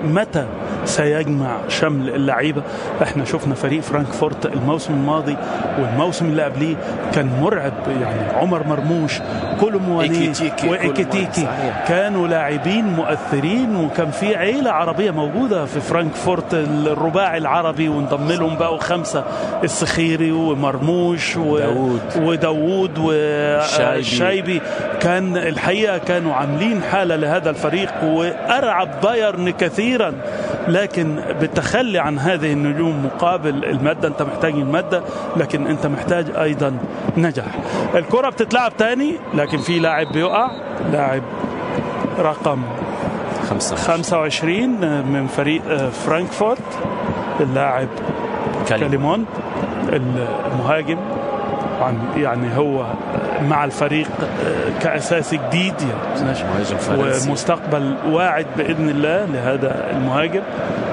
متى سيجمع شمل اللعيبه احنا شفنا فريق فرانكفورت الموسم الماضي والموسم اللي قبليه كان مرعب يعني عمر مرموش كولومواني إيكيتيكي، وايكيتيكي كولومواني، صحيح. كانوا لاعبين مؤثرين وكان في عيله عربيه موجوده في فرانكفورت الرباعي العربي وانضم لهم بقوا خمسه السخيري ومرموش و... داوود. وداوود الشايبي. والشايبي كان الحقيقه كانوا عاملين حاله لهذا الفريق وارعب بايرن كثيرا لكن بالتخلي عن هذه النجوم مقابل الماده انت محتاج الماده لكن انت محتاج ايضا نجاح الكره بتتلعب تاني لكن في لاعب بيقع لاعب رقم خمسة 25 من فريق فرانكفورت اللاعب كلمة كاليمون المهاجم عن يعني هو مع الفريق كأساسي جديد يعني مهاجم فرنسي ومستقبل واعد باذن الله لهذا المهاجم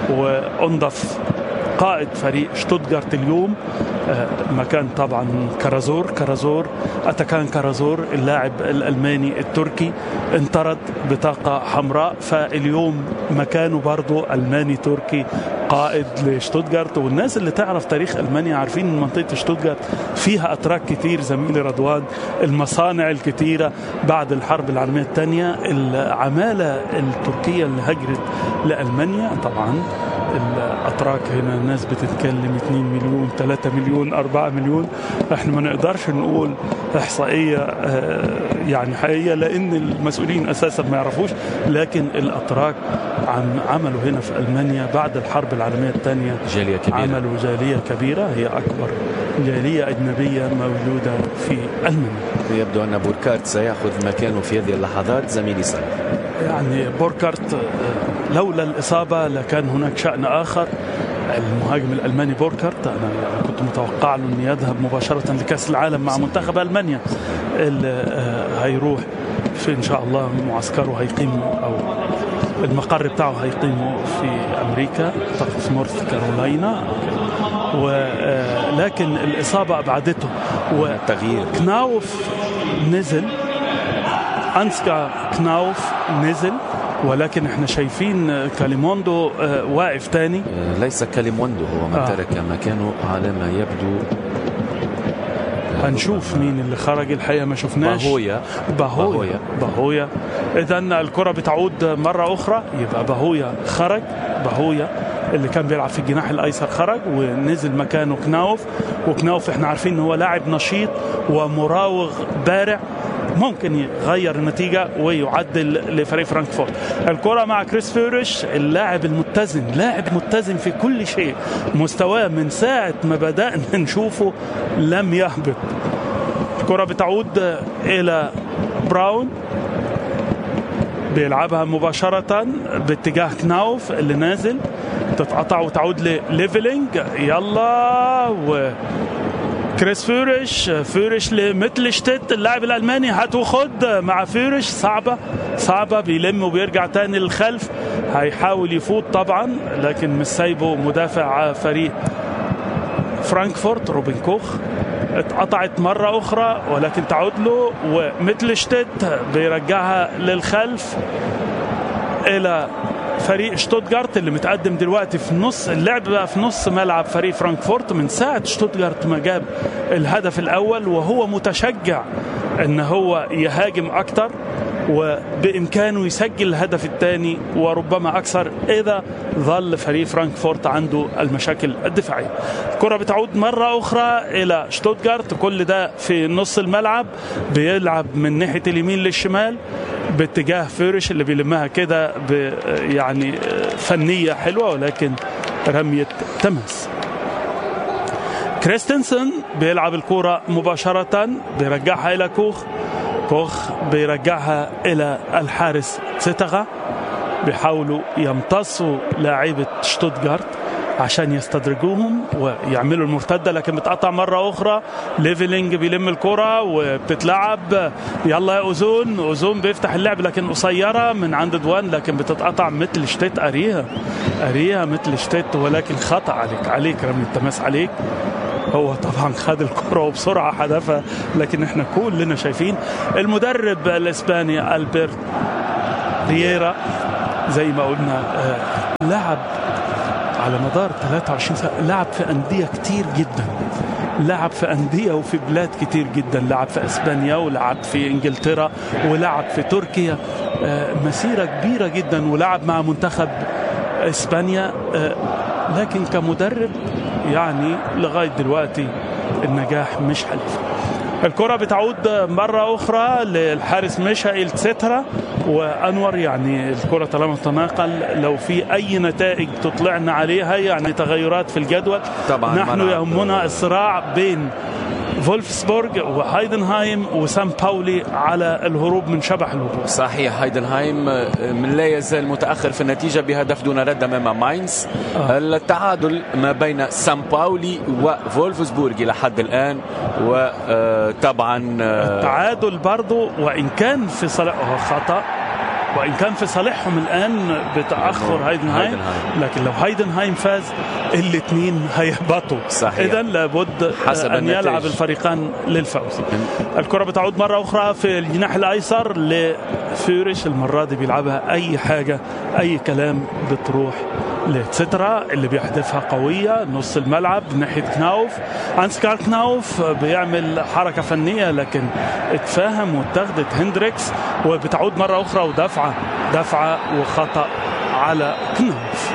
وانضف قائد فريق شتوتجارت اليوم آه، مكان طبعا كرازور كرازور اتاكان كرازور اللاعب الالماني التركي انطرد بطاقه حمراء فاليوم مكانه برضه الماني تركي قائد لشتوتجارت والناس اللي تعرف تاريخ المانيا عارفين ان منطقه شتوتجارت فيها اتراك كتير زميلي رضوان المصانع الكتيره بعد الحرب العالميه الثانيه العماله التركيه اللي هجرت لالمانيا طبعا الاتراك هنا الناس بتتكلم 2 مليون 3 مليون 4 مليون احنا ما نقدرش نقول احصائيه آه، يعني حقيقيه لان المسؤولين اساسا ما يعرفوش لكن الاتراك عم عملوا هنا في المانيا بعد الحرب العالميه الثانيه جالية كبيرة عملوا جاليه كبيره هي اكبر جاليه اجنبيه موجوده في المانيا يبدو أن بوركارت سيأخذ مكانه في هذه اللحظات زميلي سلام يعني بوركارت آه، لولا الإصابة لكان هناك شأن آخر المهاجم الألماني بوركارت أنا يعني كنت متوقع له أن يذهب مباشرة لكأس العالم مع منتخب ألمانيا اللي آه، هيروح في إن شاء الله معسكره هيقيمه أو المقر بتاعه هيقيمه في أمريكا أعتقد في نورث كارولاينا ولكن الإصابة أبعدته و تغيير كناوف نزل انسكا كناوف نزل ولكن احنا شايفين كاليموندو آه، واقف تاني آه، ليس كاليموندو هو من آه. ترك مكانه على ما يبدو هنشوف مين اللي خرج الحقيقه ما شفناش باهويا باهويا باهويا اذا الكره بتعود مره اخرى يبقى باهويا خرج باهويا اللي كان بيلعب في الجناح الايسر خرج ونزل مكانه كناوف وكناوف احنا عارفين ان هو لاعب نشيط ومراوغ بارع ممكن يغير النتيجة ويعدل لفريق فرانكفورت الكرة مع كريس فيرش اللاعب المتزن لاعب متزن في كل شيء مستواه من ساعة ما بدأنا نشوفه لم يهبط الكرة بتعود إلى براون بيلعبها مباشرة باتجاه كناوف اللي نازل تتقطع وتعود لليفلينج يلا و كريس فيرش فيرش لمتلشتت اللاعب الالماني هات وخد مع فيرش صعبه صعبه بيلم وبيرجع تاني للخلف هيحاول يفوت طبعا لكن مش سايبه مدافع فريق فرانكفورت روبن كوخ اتقطعت مرة أخرى ولكن تعود له ومتلشتت بيرجعها للخلف إلى فريق شتوتجارت اللي متقدم دلوقتي في نص اللعب بقى في نص ملعب فريق فرانكفورت من ساعة شتوتجارت ما جاب الهدف الأول وهو متشجع ان هو يهاجم أكتر وبإمكانه يسجل الهدف الثاني وربما أكثر إذا ظل فريق فرانكفورت عنده المشاكل الدفاعية الكرة بتعود مرة أخرى إلى شتوتجارت كل ده في نص الملعب بيلعب من ناحية اليمين للشمال باتجاه فيرش اللي بيلمها كده ب- يعني فنية حلوة ولكن رمية تمس كريستنسن بيلعب الكرة مباشرة بيرجعها إلى كوخ كوخ بيرجعها إلى الحارس تسيتغا بيحاولوا يمتصوا لاعيبة شتوتجارت عشان يستدرجوهم ويعملوا المرتدة لكن بتقطع مرة أخرى ليفلينج بيلم الكرة وبتتلعب يلا يا أوزون أوزون بيفتح اللعب لكن قصيرة من عند دوان لكن بتتقطع مثل شتيت أريها أريها مثل شتيت ولكن خطأ عليك عليك رمي التماس عليك هو طبعا خد الكرة وبسرعة حدفها لكن احنا كلنا شايفين المدرب الاسباني البرت رييرا زي ما قلنا آه، لعب على مدار 23 سنة لعب في أندية كتير جدا لعب في أندية وفي بلاد كتير جدا لعب في أسبانيا ولعب في إنجلترا ولعب في تركيا آه، مسيرة كبيرة جدا ولعب مع منتخب إسبانيا آه، لكن كمدرب يعني لغاية دلوقتي النجاح مش حليف الكرة بتعود مرة أخرى للحارس ميشائيل تسترا وأنور يعني الكرة طالما تناقل لو في أي نتائج تطلعنا عليها يعني تغيرات في الجدول طبعا نحن ملعب. يهمنا الصراع بين فولفسبورغ وهايدنهايم وسان باولي على الهروب من شبح الهبوط صحيح هايدنهايم آه، من لا يزال متاخر في النتيجه بهدف دون رد امام ماينز آه. التعادل ما بين سان باولي وفولفسبورغ الى حد الان وطبعا التعادل برضو وإن كان في صالحه خطأ وإن كان في صالحهم الآن بتأخر هايدنهايم هايدنهايم. لكن لو هايدنهايم فاز الاثنين هيهبطوا صحيح. إذا لابد حسب أن النتائج. يلعب الفريقان للفوز الكرة بتعود مرة أخرى في الجناح الأيسر لفيوريش المرة دي بيلعبها أي حاجة أي كلام بتروح لتسترا اللي بيحدفها قوية نص الملعب ناحية كناوف أنسكار كناوف بيعمل حركة فنية لكن اتفاهم واتخذت هندريكس وبتعود مرة أخرى ودفعة دفعة وخطأ على كناوف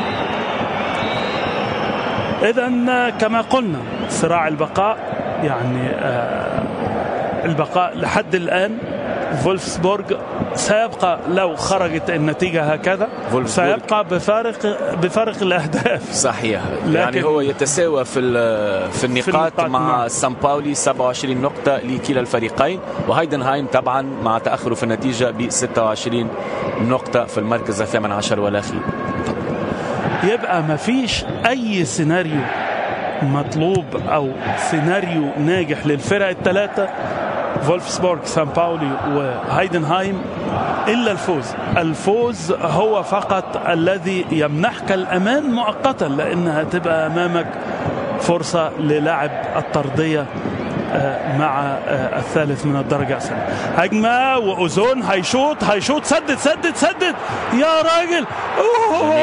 إذا كما قلنا صراع البقاء يعني آه البقاء لحد الآن فولفسبورغ سيبقى لو خرجت النتيجة هكذا فولفسبورغ. سيبقى بفارق بفارق الأهداف صحيح لكن- يعني هو يتساوى في ال- في النقاط النقاط، مع نعم. سان باولي 27 نقطة لكلا الفريقين وهايدنهايم طبعا مع تأخره في النتيجة ب 26 نقطة في المركز الثامن عشر والأخير يبقى ما فيش أي سيناريو مطلوب أو سيناريو ناجح للفرق الثلاثة فولفسبورغ سان باولي وهايدنهايم إلا الفوز الفوز هو فقط الذي يمنحك الأمان مؤقتا لأنها تبقى أمامك فرصة للعب الطردية آه، مع آه، الثالث من الدرجة الثانية هجمة وأوزون هيشوط هيشوط سدد سدد سدد يا راجل أوه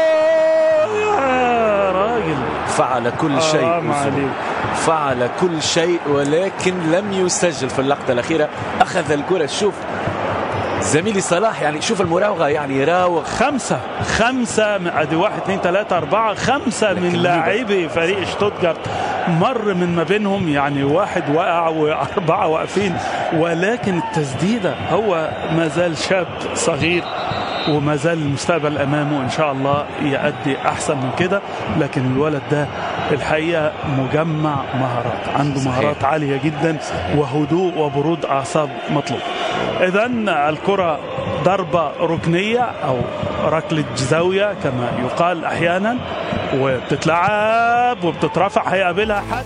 يا راجل فعل كل شيء حرام أوزون. عليك. فعل كل شيء ولكن لم يسجل في اللقطة الأخيرة أخذ الكرة شوف زميلي صلاح يعني شوف المراوغة يعني يراوغ خمسة خمسة من- ادي واحد اثنين ثلاثة أربعة خمسة من لكن لاعبي فريق شتوتجارت مر من ما بينهم يعني واحد وقع وأربعة واقفين ولكن التسديدة هو ما زال شاب صغير وما زال المستقبل أمامه إن شاء الله يأدي أحسن من كده لكن الولد ده الحقيقة مجمع مهارات عنده صحيح. مهارات عالية جدا وهدوء وبرود أعصاب مطلوب إذا الكرة ضربة ركنية أو ركلة زاوية كما يقال أحيانا وبتتلعب وبتترفع هيقابلها حد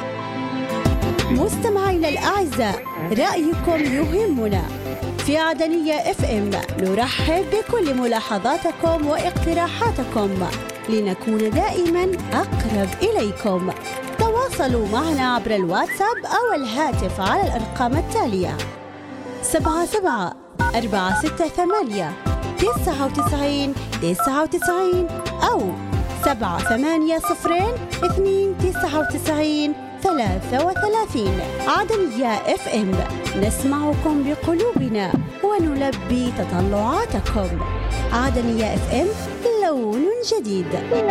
مستمعينا الأعزاء رأيكم يهمنا في عدنية اف ام نرحب بكل ملاحظاتكم واقتراحاتكم لنكون دائما أقرب إليكم تواصلوا معنا عبر الواتساب أو الهاتف على الأرقام التالية سبعة سبعة أربعة ستة ثمانية تسعة وتسعين تسعة وتسعين أو سبعة ثمانية صفرين اثنين تسعة وتسعين ثلاثة وثلاثين عدنية اف ام نسمعكم بقلوبنا ونلبي تطلعاتكم عدنية اف ام لون جديد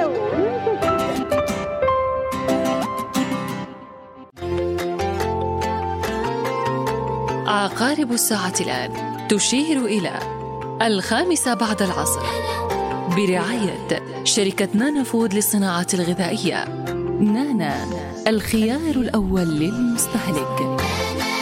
عقارب الساعة الآن تشير إلى الخامسة بعد العصر برعاية شركة نانا فود للصناعات الغذائية نانا الخيار الأول للمستهلك